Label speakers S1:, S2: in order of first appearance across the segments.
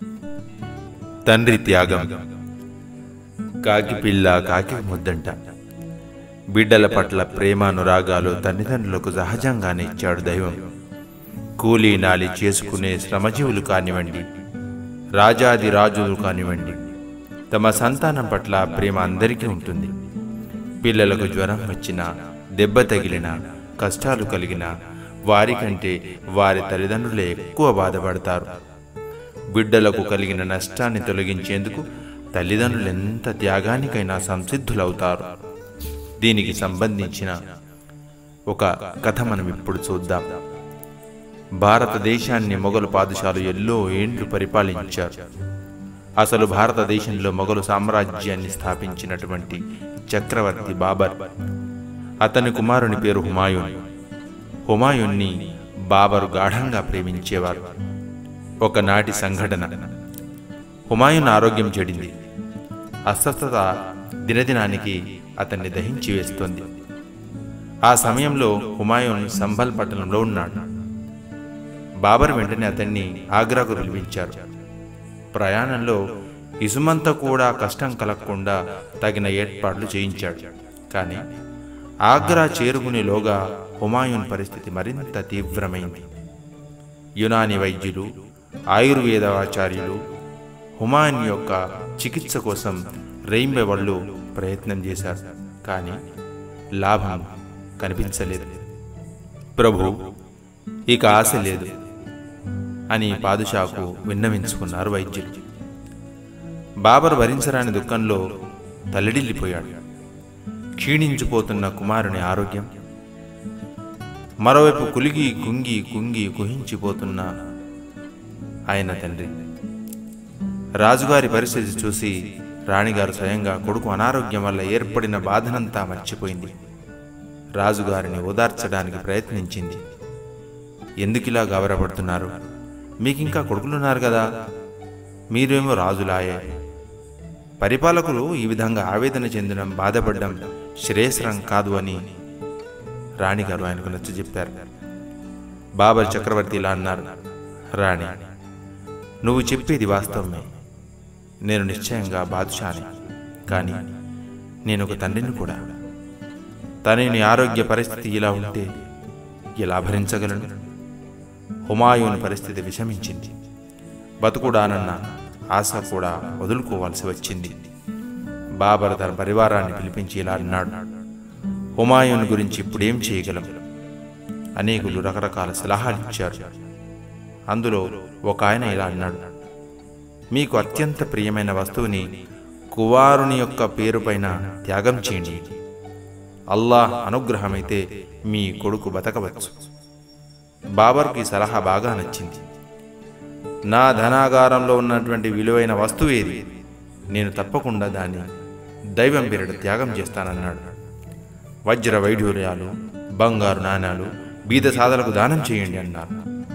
S1: తండ్రి త్యాగం కాకి పిల్ల కాకి ముద్దంట బిడ్డల పట్ల ప్రేమానురాగాలు తల్లిదండ్రులకు సహజంగానే ఇచ్చాడు దైవం కూలీ నాలి చేసుకునే శ్రమజీవులు కానివ్వండి రాజాది రాజులు కానివ్వండి తమ సంతానం పట్ల ప్రేమ అందరికీ ఉంటుంది పిల్లలకు జ్వరం వచ్చినా దెబ్బ తగిలినా కష్టాలు కలిగినా వారికంటే వారి తల్లిదండ్రులే ఎక్కువ బాధపడతారు బిడ్డలకు కలిగిన నష్టాన్ని తొలగించేందుకు తల్లిదండ్రులు ఎంత త్యాగానికైనా సంసిద్ధులవుతారు దీనికి సంబంధించిన ఒక కథ మనం ఇప్పుడు చూద్దాం భారతదేశాన్ని మొఘలు పాదుషాలు ఎన్నో ఏండ్లు పరిపాలించారు అసలు భారతదేశంలో మొఘలు సామ్రాజ్యాన్ని స్థాపించినటువంటి చక్రవర్తి బాబర్ అతని కుమారుని పేరు హుమాయూన్ హుమాయూన్ని బాబరు గాఢంగా ప్రేమించేవారు ఒకనాటి సంఘటన హుమాయూన్ ఆరోగ్యం చెడింది అస్వస్థత దినదినానికి అతన్ని దహించి వేస్తోంది ఆ సమయంలో హుమాయూన్ సంభల్ పట్టణంలో ఉన్నాడు బాబర్ వెంటనే అతన్ని ఆగ్రాకు పిలిపించారు ప్రయాణంలో ఇసుమంత కూడా కష్టం కలగకుండా తగిన ఏర్పాట్లు చేయించాడు కానీ ఆగ్రా చేరుకునేలోగా హుమాయూన్ పరిస్థితి మరింత తీవ్రమైంది యునాని వైద్యులు ఆయుర్వేదాచార్యులు హుమాయూన్ యొక్క చికిత్స కోసం రెయింబెవళ్ళు ప్రయత్నం చేశారు కానీ లాభం కనిపించలేదు ప్రభు ఇక ఆశ లేదు అని పాదుషాకు విన్నవించుకున్నారు వైద్యులు బాబర్ భరించరాని దుఃఖంలో తల్లడిల్లిపోయాడు క్షీణించిపోతున్న కుమారుని ఆరోగ్యం మరోవైపు కులిగి కుంగి కుంగి కుహించిపోతున్న ఆయన తండ్రి రాజుగారి పరిస్థితి చూసి రాణిగారు స్వయంగా కొడుకు అనారోగ్యం వల్ల ఏర్పడిన బాధనంతా మర్చిపోయింది రాజుగారిని ఓదార్చడానికి ప్రయత్నించింది ఎందుకిలా గాబరపడుతున్నారు మీకింకా కొడుకులున్నారు కదా మీరేమో రాజులాయే పరిపాలకులు ఈ విధంగా ఆవేదన చెందడం బాధపడడం శ్రేయస్కరం కాదు అని రాణిగారు ఆయనకు నచ్చ చెప్పారు బాబర్ చక్రవర్తి ఇలా అన్నారు రాణి నువ్వు చెప్పేది వాస్తవమే నేను నిశ్చయంగా బాదుషాని కానీ నేను ఒక తండ్రిని కూడా తనని ఆరోగ్య పరిస్థితి ఇలా ఉంటే ఎలా భరించగలను హుమాయూన్ పరిస్థితి విషమించింది బతుకుడానన్న ఆశ కూడా వదులుకోవాల్సి వచ్చింది బాబర్ తన పరివారాన్ని పిలిపించి ఇలా అన్నాడు హుమాయూన్ గురించి ఇప్పుడేం చేయగలం అనేకులు రకరకాల సలహాలు ఇచ్చారు అందులో ఒక ఆయన ఇలా అన్నాడు మీకు అత్యంత ప్రియమైన వస్తువుని కువారుని యొక్క పేరుపైన త్యాగం చేయండి అల్లాహ్ అనుగ్రహమైతే మీ కొడుకు బతకవచ్చు బాబర్కి సలహా బాగా నచ్చింది నా ధనాగారంలో ఉన్నటువంటి విలువైన వస్తువు ఏది నేను తప్పకుండా దాన్ని దైవం పేరిట త్యాగం చేస్తానన్నాడు వజ్ర వైఢూర్యాలు బంగారు నాణాలు బీద సాధలకు దానం చేయండి అన్నారు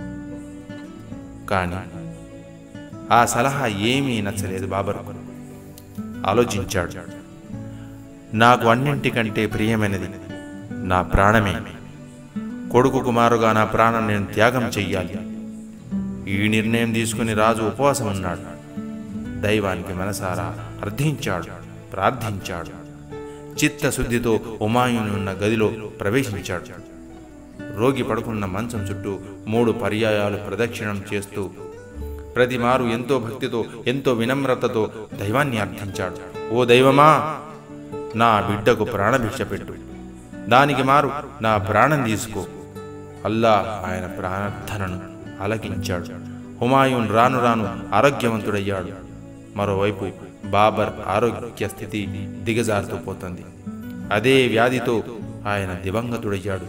S1: కానీ ఆ సలహా ఏమీ నచ్చలేదు బాబర్కు ఆలోచించాడు నాకు అన్నింటికంటే ప్రియమైనది నా ప్రాణమే కొడుకు కుమారుగా నా ప్రాణం నేను త్యాగం చెయ్యాలి ఈ నిర్ణయం తీసుకుని రాజు ఉపవాసం ఉన్నాడు దైవానికి మనసారా అర్థించాడు ప్రార్థించాడు చిత్తశుద్ధితో ఉమాయుని ఉన్న గదిలో ప్రవేశించాడు రోగి పడుకున్న మంచం చుట్టూ మూడు పర్యాయాలు ప్రదక్షిణం చేస్తూ ప్రతి మారు ఎంతో భక్తితో ఎంతో వినమ్రతతో దైవాన్ని అర్థించాడు ఓ దైవమా నా బిడ్డకు ప్రాణభిక్ష పెట్టు దానికి మారు నా ప్రాణం తీసుకో అల్లా ఆయన ప్రార్థనను ఆలకించాడు హుమాయూన్ రాను రాను ఆరోగ్యవంతుడయ్యాడు మరోవైపు బాబర్ ఆరోగ్య స్థితి దిగజారుతూ పోతుంది అదే వ్యాధితో ఆయన దివంగతుడయ్యాడు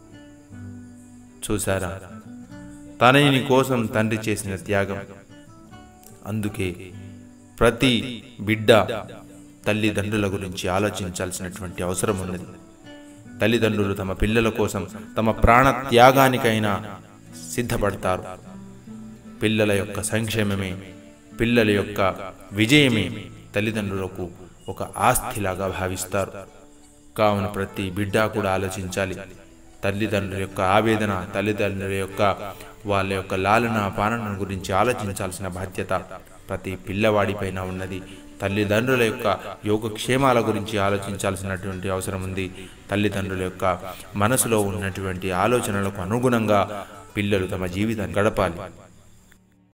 S1: చూశారా తనని కోసం తండ్రి చేసిన త్యాగం అందుకే ప్రతి బిడ్డ తల్లిదండ్రుల గురించి ఆలోచించాల్సినటువంటి అవసరం ఉన్నది తల్లిదండ్రులు తమ పిల్లల కోసం తమ ప్రాణ త్యాగానికైనా సిద్ధపడతారు పిల్లల యొక్క సంక్షేమమే పిల్లల యొక్క విజయమే తల్లిదండ్రులకు ఒక ఆస్తిలాగా భావిస్తారు కావున ప్రతి బిడ్డ కూడా ఆలోచించాలి తల్లిదండ్రుల యొక్క ఆవేదన తల్లిదండ్రుల యొక్క వాళ్ళ యొక్క లాలన పాలన గురించి ఆలోచించాల్సిన బాధ్యత ప్రతి పిల్లవాడిపైన ఉన్నది తల్లిదండ్రుల యొక్క యోగక్షేమాల గురించి ఆలోచించాల్సినటువంటి అవసరం ఉంది తల్లిదండ్రుల యొక్క మనసులో ఉన్నటువంటి ఆలోచనలకు అనుగుణంగా పిల్లలు తమ జీవితాన్ని గడపాలి